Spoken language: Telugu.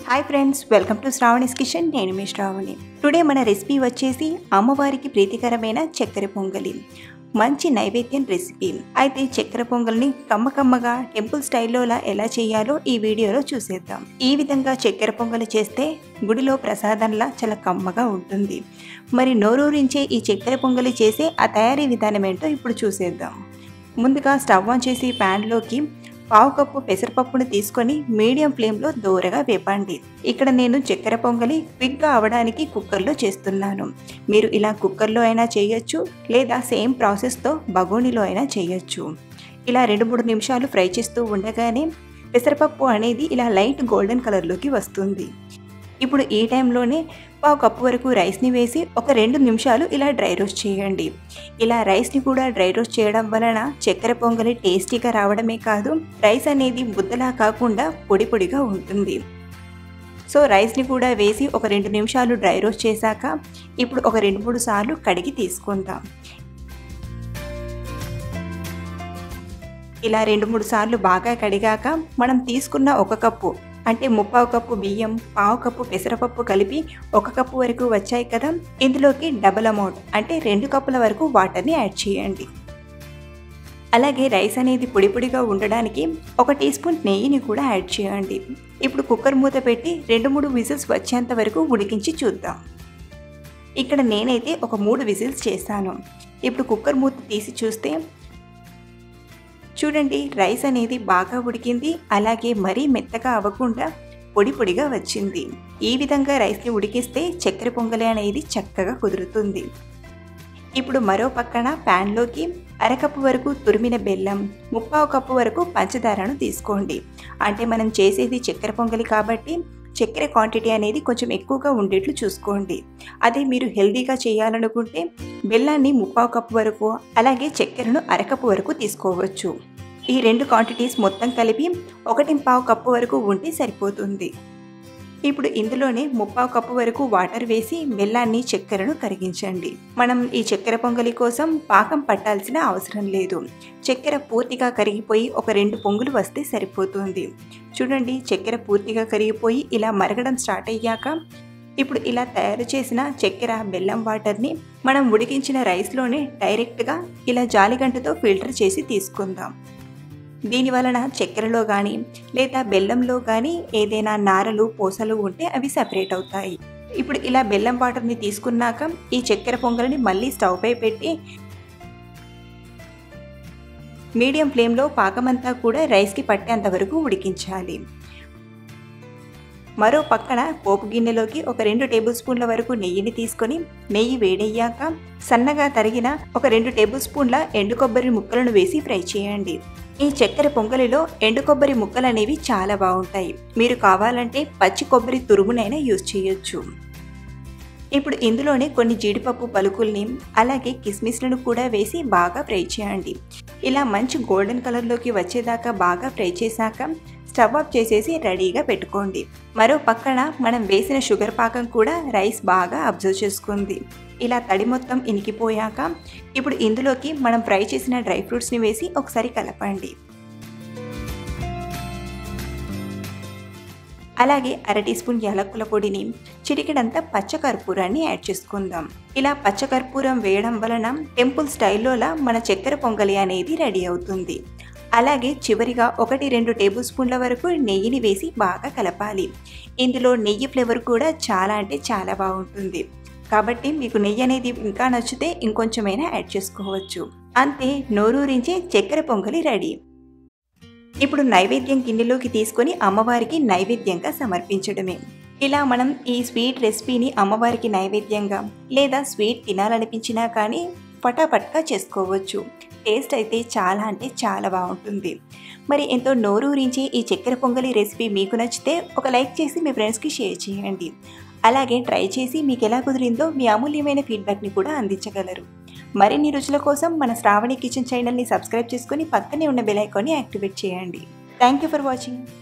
hi friends welcome to Sravani's kitchen నేను మీ శ్రావణి టుడే మన రెసిపీ వచ్చేసి అమ్మవారికి ప్రీతికరమైన చక్కెర పొంగలి మంచి నైవేద్యం రెసిపీ అయితే చక్కెర పొంగల్ని కమ్మ కమ్మగా టెంపుల్ స్టైల్లోలా ఎలా చేయాలో ఈ వీడియోలో చూసేద్దాం ఈ విధంగా చక్కెర పొంగలి చేస్తే గుడిలో ప్రసాదంలా చాలా కమ్మగా ఉంటుంది మరి నోరూరించే ఈ చక్కెర పొంగలి చేసే ఆ తయారీ విధానం ఏంటో ఇప్పుడు చూసేద్దాం ముందుగా స్టవ్ ఆన్ చేసి ప్యాన్లోకి పావు కప్పు పెసరపప్పును తీసుకొని మీడియం ఫ్లేమ్లో దూరగా వేపండి ఇక్కడ నేను చక్కెర పొంగలి క్విక్గా అవడానికి కుక్కర్లో చేస్తున్నాను మీరు ఇలా కుక్కర్లో అయినా చేయొచ్చు లేదా సేమ్ ప్రాసెస్తో బగోనీలో అయినా చేయొచ్చు ఇలా రెండు మూడు నిమిషాలు ఫ్రై చేస్తూ ఉండగానే పెసరపప్పు అనేది ఇలా లైట్ గోల్డెన్ కలర్లోకి వస్తుంది ఇప్పుడు ఈ టైంలోనే పావు కప్పు వరకు రైస్ని వేసి ఒక రెండు నిమిషాలు ఇలా డ్రై రోస్ట్ చేయండి ఇలా రైస్ని కూడా డ్రై రోస్ట్ చేయడం వలన చక్కెర పొంగలి టేస్టీగా రావడమే కాదు రైస్ అనేది ముద్దలా కాకుండా పొడి పొడిగా ఉంటుంది సో రైస్ని కూడా వేసి ఒక రెండు నిమిషాలు డ్రై రోస్ట్ చేశాక ఇప్పుడు ఒక రెండు మూడు సార్లు కడిగి తీసుకుందాం ఇలా రెండు మూడు సార్లు బాగా కడిగాక మనం తీసుకున్న ఒక కప్పు అంటే ముప్పావు కప్పు బియ్యం పావు కప్పు పెసరపప్పు కలిపి ఒక కప్పు వరకు వచ్చాయి కదా ఇందులోకి డబల్ అమౌంట్ అంటే రెండు కప్పుల వరకు వాటర్ని యాడ్ చేయండి అలాగే రైస్ అనేది పొడి పొడిగా ఉండడానికి ఒక టీ స్పూన్ నెయ్యిని కూడా యాడ్ చేయండి ఇప్పుడు కుక్కర్ మూత పెట్టి రెండు మూడు విజిల్స్ వచ్చేంత వరకు ఉడికించి చూద్దాం ఇక్కడ నేనైతే ఒక మూడు విజిల్స్ చేశాను ఇప్పుడు కుక్కర్ మూత తీసి చూస్తే చూడండి రైస్ అనేది బాగా ఉడికింది అలాగే మరీ మెత్తగా అవ్వకుండా పొడి పొడిగా వచ్చింది ఈ విధంగా రైస్ని ఉడికిస్తే చక్కెర పొంగలి అనేది చక్కగా కుదురుతుంది ఇప్పుడు మరో పక్కన ప్యాన్లోకి అరకప్పు వరకు తురిమిన బెల్లం ముప్పావు కప్పు వరకు పంచదారను తీసుకోండి అంటే మనం చేసేది చక్కెర పొంగలి కాబట్టి చక్కెర క్వాంటిటీ అనేది కొంచెం ఎక్కువగా ఉండేట్లు చూసుకోండి అదే మీరు హెల్దీగా చేయాలనుకుంటే బెల్లాన్ని ముప్పావు కప్పు వరకు అలాగే చక్కెరను అరకప్పు వరకు తీసుకోవచ్చు ఈ రెండు క్వాంటిటీస్ మొత్తం కలిపి ఒకటి పావు కప్పు వరకు ఉంటే సరిపోతుంది ఇప్పుడు ఇందులోనే ముప్పావు కప్పు వరకు వాటర్ వేసి బెల్లాన్ని చక్కెరను కరిగించండి మనం ఈ చక్కెర పొంగలి కోసం పాకం పట్టాల్సిన అవసరం లేదు చక్కెర పూర్తిగా కరిగిపోయి ఒక రెండు పొంగులు వస్తే సరిపోతుంది చూడండి చక్కెర పూర్తిగా కరిగిపోయి ఇలా మరగడం స్టార్ట్ అయ్యాక ఇప్పుడు ఇలా తయారు చేసిన చక్కెర బెల్లం వాటర్ని మనం ఉడికించిన రైస్లోనే డైరెక్ట్గా ఇలా జాలిగంటతో ఫిల్టర్ చేసి తీసుకుందాం దీని వలన చక్కెరలో కానీ లేదా బెల్లంలో కానీ ఏదైనా నారలు పూసలు ఉంటే అవి సపరేట్ అవుతాయి ఇప్పుడు ఇలా బెల్లం వాటర్ని తీసుకున్నాక ఈ చక్కెర పొంగల్ని మళ్ళీ స్టవ్ పై పెట్టి మీడియం ఫ్లేమ్లో పాకమంతా కూడా రైస్కి పట్టేంత వరకు ఉడికించాలి మరో పక్కన పోపు గిన్నెలోకి ఒక రెండు టేబుల్ స్పూన్ల వరకు నెయ్యిని తీసుకొని నెయ్యి వేడయ్యాక సన్నగా తరిగిన ఒక రెండు టేబుల్ స్పూన్ల ఎండు కొబ్బరి ముక్కలను వేసి ఫ్రై చేయండి ఈ చక్కెర పొంగలిలో ఎండు కొబ్బరి ముక్కలు అనేవి చాలా బాగుంటాయి మీరు కావాలంటే పచ్చి కొబ్బరి తురుమునైనా యూజ్ చేయొచ్చు ఇప్పుడు ఇందులోనే కొన్ని జీడిపప్పు పలుకుల్ని అలాగే కిస్మిస్లను కూడా వేసి బాగా ఫ్రై చేయండి ఇలా మంచి గోల్డెన్ కలర్లోకి వచ్చేదాకా బాగా ఫ్రై చేశాక స్టవ్ ఆఫ్ చేసేసి రెడీగా పెట్టుకోండి మరో పక్కన మనం వేసిన షుగర్ పాకం కూడా రైస్ బాగా అబ్జర్వ్ చేసుకుంది ఇలా తడి మొత్తం ఇనికిపోయాక ఇప్పుడు ఇందులోకి మనం ఫ్రై చేసిన డ్రై ఫ్రూట్స్ని వేసి ఒకసారి కలపండి అలాగే అర టీ స్పూన్ యాలక్కుల పొడిని చిటికెడంతా పచ్చకర్పూరాన్ని యాడ్ చేసుకుందాం ఇలా పచ్చకర్పూరం వేయడం వలన టెంపుల్ స్టైల్లోలా మన చక్కెర పొంగలి అనేది రెడీ అవుతుంది అలాగే చివరిగా ఒకటి రెండు టేబుల్ స్పూన్ల వరకు నెయ్యిని వేసి బాగా కలపాలి ఇందులో నెయ్యి ఫ్లేవర్ కూడా చాలా అంటే చాలా బాగుంటుంది కాబట్టి మీకు నెయ్యి అనేది ఇంకా నచ్చితే ఇంకొంచెమైనా యాడ్ చేసుకోవచ్చు అంతే నోరూరించే చక్కెర పొంగలి రెడీ ఇప్పుడు నైవేద్యం గిన్నెలోకి తీసుకొని అమ్మవారికి నైవేద్యంగా సమర్పించడమే ఇలా మనం ఈ స్వీట్ రెసిపీని అమ్మవారికి నైవేద్యంగా లేదా స్వీట్ తినాలనిపించినా కానీ పటాపట్గా చేసుకోవచ్చు టేస్ట్ అయితే చాలా అంటే చాలా బాగుంటుంది మరి ఎంతో నోరూరించే ఈ చక్కెర పొంగలి రెసిపీ మీకు నచ్చితే ఒక లైక్ చేసి మీ ఫ్రెండ్స్కి షేర్ చేయండి అలాగే ట్రై చేసి మీకు ఎలా కుదిరిందో మీ అమూల్యమైన ఫీడ్బ్యాక్ని కూడా అందించగలరు మరిన్ని రుచుల కోసం మన శ్రావణి కిచెన్ ఛానల్ని సబ్స్క్రైబ్ చేసుకొని పక్కనే ఉన్న బెల్ ఐకాన్ని యాక్టివేట్ చేయండి థ్యాంక్ యూ ఫర్ వాచింగ్